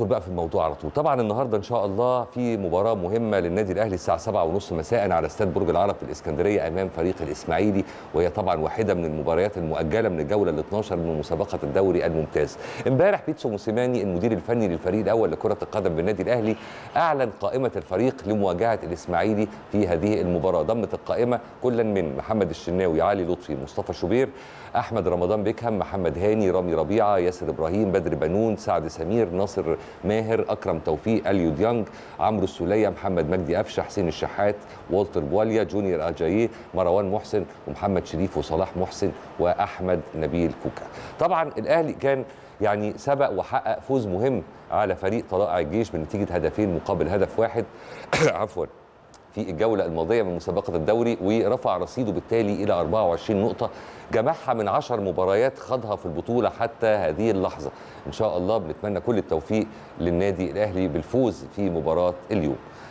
ندخل بقى في الموضوع على طول طبعا النهارده ان شاء الله في مباراه مهمه للنادي الاهلي الساعه 7:30 مساء على استاد برج العرب في الاسكندريه امام فريق الاسماعيلي وهي طبعا واحده من المباريات المؤجله من الجوله ال 12 من مسابقه الدوري الممتاز امبارح بيتسو موسيماني المدير الفني للفريق الاول لكره القدم بالنادي الاهلي اعلن قائمه الفريق لمواجهه الاسماعيلي في هذه المباراه ضمت القائمه كلا من محمد الشناوي علي لطفي مصطفى شوبير احمد رمضان بيكهام محمد هاني رامي ربيعه ياسر ابراهيم بدر بنون سعد سمير ناصر ماهر اكرم توفيق اليو ديانج عمرو السوليه محمد مجدي قفشه حسين الشحات والتر بواليا جونيور اجاييه مروان محسن ومحمد شريف وصلاح محسن واحمد نبيل كوكا طبعا الاهلي كان يعني سبق وحقق فوز مهم على فريق طلائع الجيش بنتيجه هدفين مقابل هدف واحد عفوا في الجولة الماضية من مسابقة الدوري ورفع رصيده بالتالي إلى 24 نقطة جمعها من 10 مباريات خاضها في البطولة حتى هذه اللحظة إن شاء الله بنتمنى كل التوفيق للنادي الأهلي بالفوز في مباراة اليوم